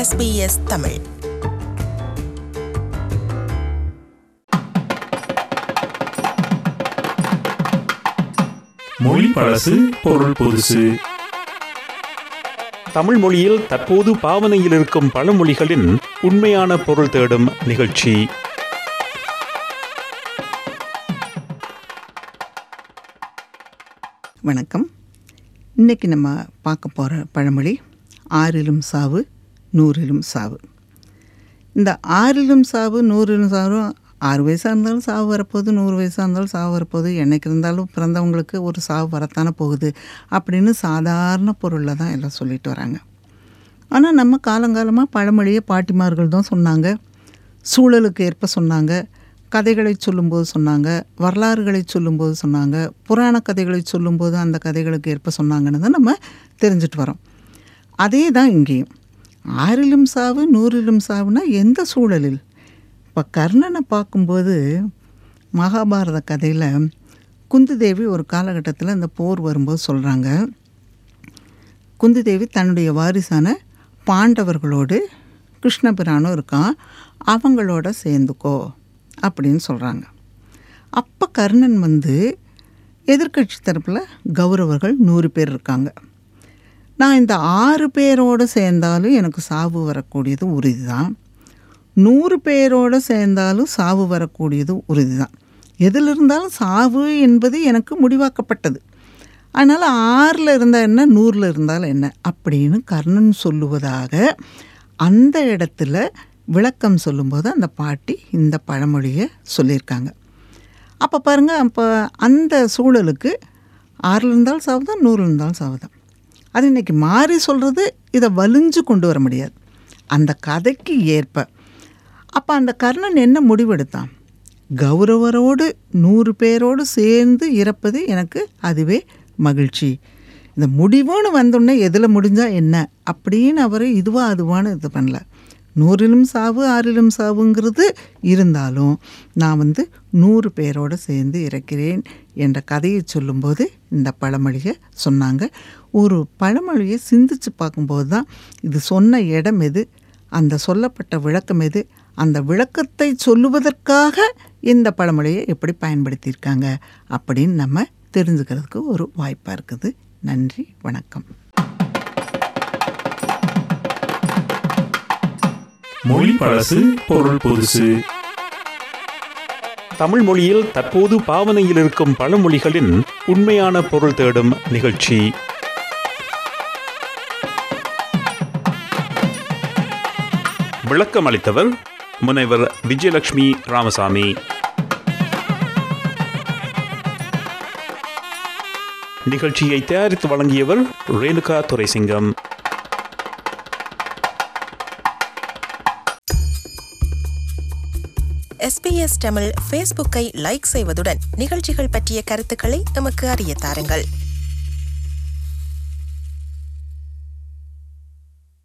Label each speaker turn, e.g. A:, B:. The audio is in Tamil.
A: SBS தமிழ்
B: மொழி பழசு பொருள் புதுசு தமிழ் மொழியில் தற்போது பாவனையில் இருக்கும் பழமொழிகளின் உண்மையான பொருள் தேடும் நிகழ்ச்சி
C: வணக்கம் இன்னைக்கு நம்ம பார்க்க போகிற பழமொழி ஆறிலும் சாவு நூறிலும் சாவு இந்த ஆறிலும் சாவு நூறிலும் சாவும் ஆறு வயசாக இருந்தாலும் சாவு வரப்போகுது நூறு வயசாக இருந்தாலும் சாவு வரப்போகுது என்னைக்கு இருந்தாலும் பிறந்தவங்களுக்கு ஒரு சாவு வரத்தானே போகுது அப்படின்னு சாதாரண பொருளில் தான் எல்லாம் சொல்லிட்டு வராங்க ஆனால் நம்ம காலங்காலமாக பழமொழியை பாட்டிமார்கள் தான் சொன்னாங்க சூழலுக்கு ஏற்ப சொன்னாங்க கதைகளை சொல்லும்போது சொன்னாங்க வரலாறுகளை சொல்லும்போது சொன்னாங்க புராண கதைகளை சொல்லும்போது அந்த கதைகளுக்கு ஏற்ப சொன்னாங்கன்னு தான் நம்ம தெரிஞ்சுட்டு வரோம் அதே தான் இங்கேயும் ஆறிலும் சாவு நூறிலும் சாவுனா எந்த சூழலில் இப்போ கர்ணனை பார்க்கும்போது மகாபாரத கதையில் குந்திதேவி ஒரு காலகட்டத்தில் இந்த போர் வரும்போது சொல்கிறாங்க குந்திதேவி தன்னுடைய வாரிசான பாண்டவர்களோடு கிருஷ்ணபிரானும் இருக்கான் அவங்களோட சேர்ந்துக்கோ அப்படின்னு சொல்கிறாங்க அப்போ கர்ணன் வந்து எதிர்க்கட்சி தரப்பில் கௌரவர்கள் நூறு பேர் இருக்காங்க நான் இந்த ஆறு பேரோடு சேர்ந்தாலும் எனக்கு சாவு வரக்கூடியது உறுதி தான் நூறு பேரோடு சேர்ந்தாலும் சாவு வரக்கூடியது உறுதி தான் எதில் இருந்தாலும் சாவு என்பது எனக்கு முடிவாக்கப்பட்டது அதனால் ஆறில் இருந்தால் என்ன நூறில் இருந்தாலும் என்ன அப்படின்னு கர்ணன் சொல்லுவதாக அந்த இடத்துல விளக்கம் சொல்லும்போது அந்த பாட்டி இந்த பழமொழியை சொல்லியிருக்காங்க அப்போ பாருங்கள் அப்போ அந்த சூழலுக்கு ஆறில் இருந்தாலும் சாவு தான் நூறில் இருந்தாலும் சாவு தான் அது இன்றைக்கி மாறி சொல்கிறது இதை வலிஞ்சு கொண்டு வர முடியாது அந்த கதைக்கு ஏற்ப அப்போ அந்த கர்ணன் என்ன முடிவெடுத்தான் கௌரவரோடு நூறு பேரோடு சேர்ந்து இறப்பது எனக்கு அதுவே மகிழ்ச்சி இந்த முடிவுன்னு வந்தோடனே எதில் முடிஞ்சால் என்ன அப்படின்னு அவர் இதுவா அதுவான்னு இது பண்ணல நூறிலும் சாவு ஆறிலும் சாவுங்கிறது இருந்தாலும் நான் வந்து நூறு பேரோடு சேர்ந்து இறக்கிறேன் என்ற கதையை சொல்லும்போது இந்த பழமொழியை சொன்னாங்க ஒரு பழமொழியை சிந்திச்சு பார்க்கும்போது தான் இது சொன்ன இடம் எது அந்த சொல்லப்பட்ட விளக்கம் எது அந்த விளக்கத்தை சொல்லுவதற்காக இந்த பழமொழியை எப்படி பயன்படுத்தியிருக்காங்க அப்படின்னு நம்ம தெரிஞ்சுக்கிறதுக்கு ஒரு வாய்ப்பாக இருக்குது நன்றி வணக்கம்
B: மொழி பழசு பொருள் புதுசு தமிழ் மொழியில் தற்போது பாவனையில் இருக்கும் பழமொழிகளின் உண்மையான பொருள் தேடும் நிகழ்ச்சி விளக்கம் அளித்தவர் முனைவர் விஜயலட்சுமி ராமசாமி நிகழ்ச்சியை தயாரித்து வழங்கியவர் ரேணுகா துரைசிங்கம்
A: SBS தமிழ் ஃபேஸ்புக்கை லைக் செய்வதுடன் நிகழ்ச்சிகள் பற்றிய கருத்துக்களை எமக்கு அறிய தாருங்கள்